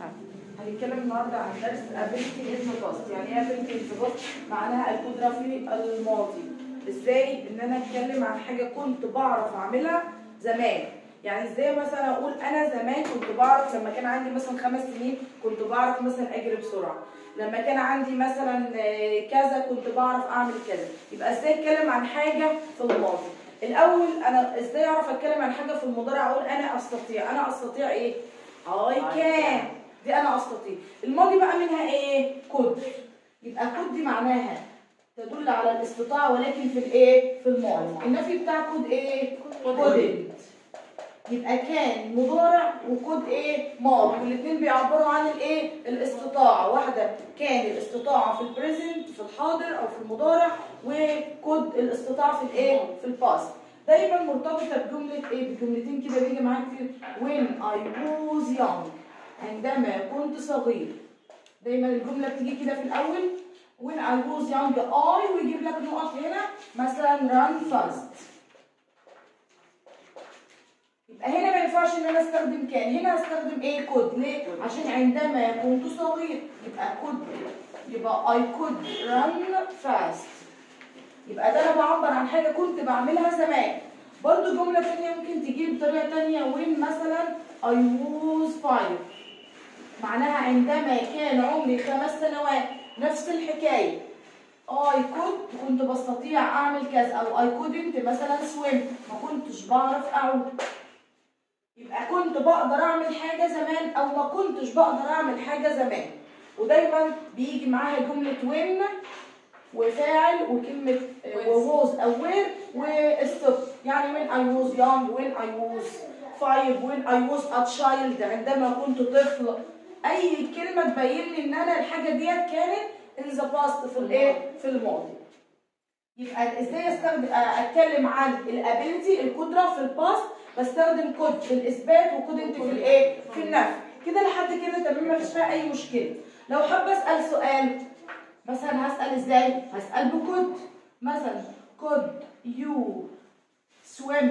هنتكلم النهارده عن درس ability in the past يعني ايه ability in the past معناها القدره في الماضي ازاي ان انا اتكلم عن حاجه كنت بعرف اعملها زمان يعني ازاي مثلا اقول انا زمان كنت بعرف لما كان عندي مثلا خمس سنين كنت بعرف مثلا اجري بسرعه لما كان عندي مثلا آه، كذا كنت بعرف اعمل كذا يبقى ازاي اتكلم عن حاجه في الماضي الاول انا ازاي اعرف اتكلم عن حاجه في المضارع اقول انا استطيع انا استطيع ايه I can دي انا استطيع الماضي بقى منها ايه كود يبقى كود دي معناها تدل على الاستطاعه ولكن في الايه في الماضي النفي بتاع كود ايه كودنت يبقى كان مضارع وكود ايه ماضي والاثنين بيعبروا عن الايه الاستطاعه واحده كان الاستطاعه في البريزنت في الحاضر او في المضارع وكود الاستطاعه في الايه في الباست دايما مرتبطه بجمله ايه بجملتين كده بيجي معاك كتير when I was young عندما كنت صغير دايما الجمله بتيجي كده في الاول when I was young I ويجيب لك نقط هنا مثلا run fast يبقى هنا ما ينفعش ان انا استخدم كان هنا هستخدم ايه كود ليه عشان عندما كنت صغير يبقى كود يبقى I could run fast يبقى ده انا بعبر عن حاجه كنت بعملها زمان برضو جمله ثانيه ممكن تجي بطريقه ثانيه وين مثلا I was five معناها عندما كان عمري خمس سنوات نفس الحكايه I could كنت بستطيع اعمل كذا او I couldn't مثلا swim ما كنتش بعرف اعوم يبقى كنت بقدر اعمل حاجه زمان او ما كنتش بقدر اعمل حاجه زمان ودايما بيجي معاها جمله when وفاعل وكلمه ووز او وير وستوب يعني when I was young when I was five when I was a child عندما كنت طفل اي كلمه تبين لي ان انا الحاجه ديت كانت in the past في الايه في الماضي يبقى ازاي استخدم اتكلم عن الابيلتي القدره في الباست بستخدم كود في الاثبات وكود انت في الايه في النفي كده لحد كده تمام مفيش فيها اي مشكله لو حابه اسال سؤال مثلا هسال ازاي هسال بكود مثلا كود يو swim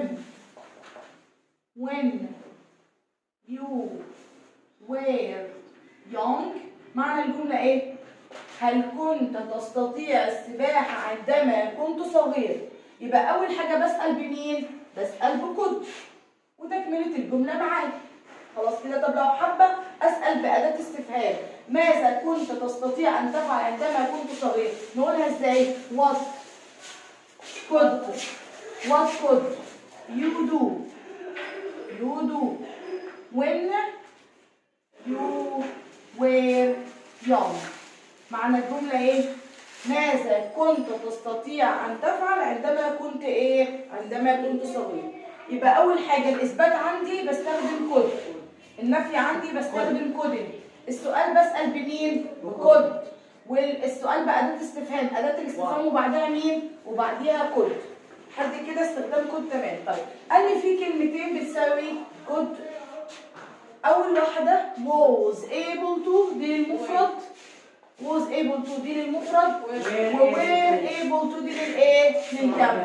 when you were young معنى الجمله ايه هل كنت تستطيع السباحه عندما كنت صغير يبقى اول حاجه بسال بمين بسال بكود وتكمله الجمله معايا خلاص كده طب لو حابه اسال باداه استفهام ماذا كنت تستطيع ان تفعل عندما كنت صغير نقولها ازاي what could what could you do you do when you were young معنى الجمله ايه ماذا كنت تستطيع ان تفعل عندما كنت ايه عندما كنت صغير يبقى اول حاجه الاثبات عندي بستخدم كود النفي عندي بستخدم كودنج السؤال بسال بمين بكود والسؤال باداه استفهام اداه الاستفهام وبعدها مين وبعديها كود حد كده استخدام كود تمام طيب قال لي في كلمتين بتساوي كود اول واحده was able to دي المفرد was able to دي للمفرد و were able to دي للايه للجمع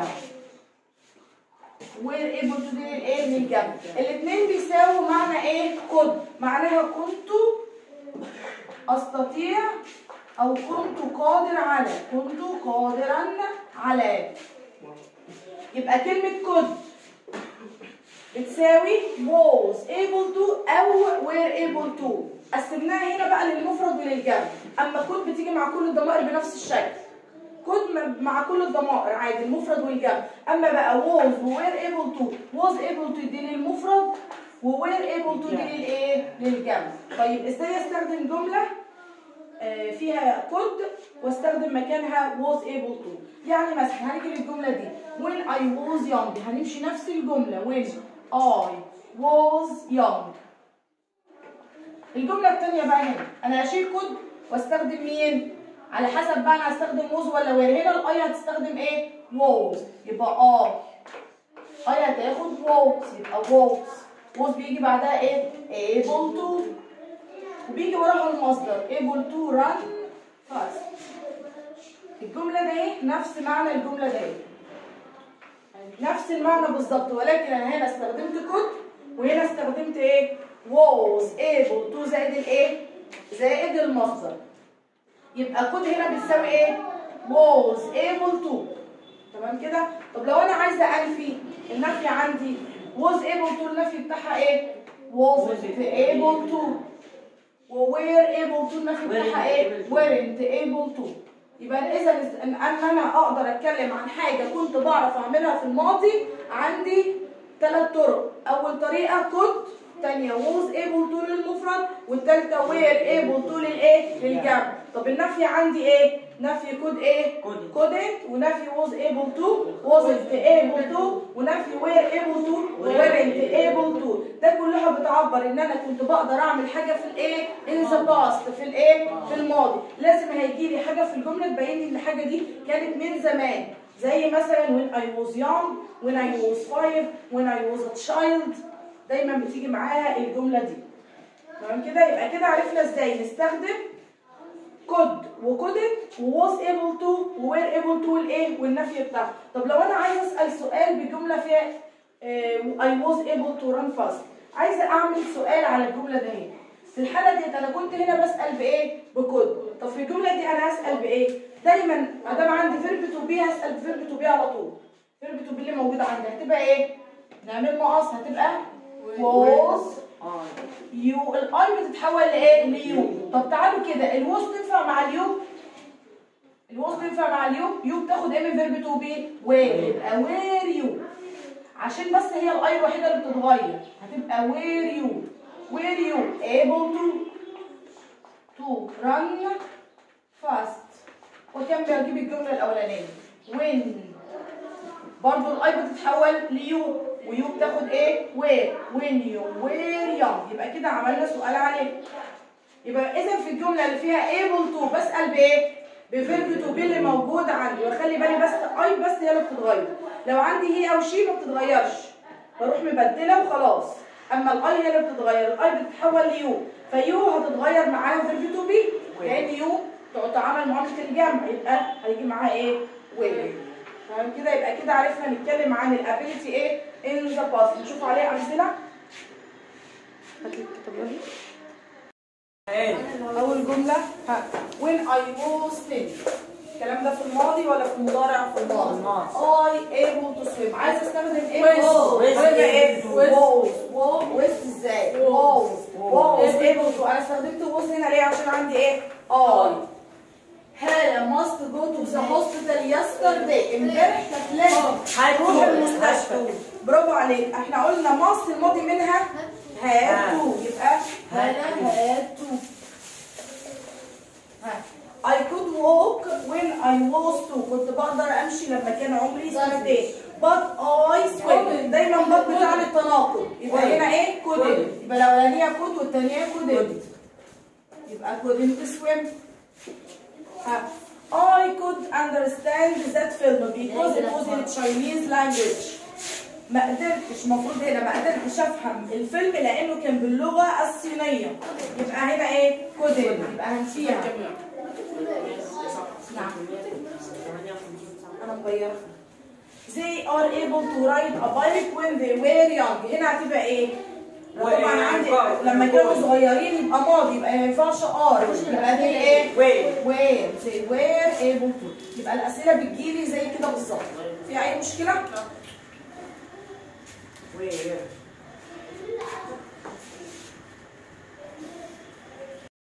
were able to دي للايه للجمع الاثنين بيساووا معنى ايه كنت معناها كنت استطيع او كنت قادر على كنت قادرا على يبقى كلمه كنت بتساوي was able to او were able to قسمناها هنا بقى للمفرد وللجمع اما كود بتيجي مع كل الضمائر بنفس الشكل كود مع كل الضمائر عادي المفرد والجمع اما بقى was و were able to was able to دي للمفرد و were able to دي للايه للجمع طيب ازاي استخدم جمله آه فيها كود واستخدم مكانها was able to يعني مثلا هنيجي للجمله دي when I was young هنمشي نفس الجمله when I was young الجمله الثانيه بقى هنا انا هشيل كود واستخدم مين على حسب بقى انا هستخدم ووز ولا وير هنا الاي هتستخدم ايه ووز يبقى اه اي هتاخد ووز يبقى ووز ووز بيجي بعدها ايه able to وبيجي وراها المصدر able to run fast الجمله دي نفس معنى الجمله دي نفس المعنى بالظبط ولكن انا هنا استخدمت كود وهنا استخدمت ايه was able to زائد الايه زائد المصدر يبقى كود هنا بتساوي ايه was able to تمام كده طب لو انا عايزه انفي النفي عندي was able to النفي بتاعها ايه wasn't able to و were able to النفي بتاعها ايه weren't able to يبقى اذا ان انا اقدر اتكلم عن حاجه كنت بعرف اعملها في الماضي عندي ثلاث طرق اول طريقه كنت تانية was able to للمفرد والتالتة were able to للايه للجمع طب النفي عندي ايه نفي كود ايه Couldn't. couldn't ونفي was able to wasn't able to ونفي were able to weren't able to ده كلها بتعبر ان انا كنت بقدر اعمل حاجه في الايه in the past في الايه في الماضي لازم هيجي لي حاجه في الجمله تبين لي ان الحاجه دي كانت من زمان زي مثلا when I was young when I was five when I was a child دايما بتيجي معاها الجمله دي تمام كده يبقى كده عرفنا ازاي نستخدم could وكودت وwas able to وwere able to والايه والنفي بتاعها طب لو انا عايز اسال سؤال بجمله فيها آه، I was able to run fast عايزه اعمل سؤال على الجمله دي في الحاله ديت انا كنت هنا بسال بايه بكود طب في الجمله دي انا هسال بايه دايما ما دام عندي فيرب تو بي هسال بفيرب تو بي على طول فيرب تو بي اللي موجوده عندي هتبقى ايه نعمل مقص هتبقى was اه يو الاي بتتحول لايه ليو طب تعالوا كده الوز تنفع مع اليو الوز تنفع مع اليو يو بتاخد ايه من فيرب تو بي وير يبقى وير يو عشان بس هي الاي الوحيده اللي بتتغير هتبقى وير يو وير يو able to to run fast وكان بيجيب الجمله الاولانيه when برضو الاي بتتحول ليو ويو بتاخد ايه وير when you were young يبقى كده عملنا سؤال عليه يبقى اذا في الجمله اللي فيها able to بسال بايه بفيرب تو بي اللي موجود عندي واخلي بالي بس اي بس هي اللي بتتغير لو عندي هي او شي ما بتتغيرش بروح مبدله وخلاص اما الاي هي اللي بتتغير الاي بتتحول ليو فيو هتتغير معاها فيرب تو بي لان يو تعمل معامله الجمع يبقى هيجي معاها ايه وير تمام كده يبقى كده عرفنا نتكلم عن الابيليتي ايه ان ذا باست نشوف عليه امثله هات لي الكتاب يلا. اول جمله ها when I was 10 الكلام ده في الماضي ولا في المضارع في الماضي الماضي. I able to swim عايز استخدم ايه Was. was Was ايه able to. was was was ازاي was was Was. able to انا استخدمت was هنا ليه عشان عندي ايه I هالة must go to the hospital yesterday امبارح كانت لازم هتروح المستشفى برافو عليك احنا قلنا must الماضي منها had to يبقى هالة had to ها. I could walk when I was two كنت بقدر امشي لما كان عمري سنتين but I swim دايما but بتاع التناقض يبقى هنا ايه couldn't يبقى الاولانيه could والثانيه couldn't يبقى couldn't swim ها. I could understand that film because it was in Chinese language ما قدرتش المفروض هنا ما قدرتش افهم الفيلم لانه كان باللغه الصينيه يبقى هنا ايه couldn't يبقى هنسيها نعم انا مغيره they are able to ride a bike when they were young هنا هتبقى ايه طبعا عندي لما كانوا صغيرين يبقى ماضي يبقى ما ينفعش ار يبقى دي ايه Were. وير they were able to يبقى الاسئله بتجيلي زي كده بالظبط في اي مشكله Where?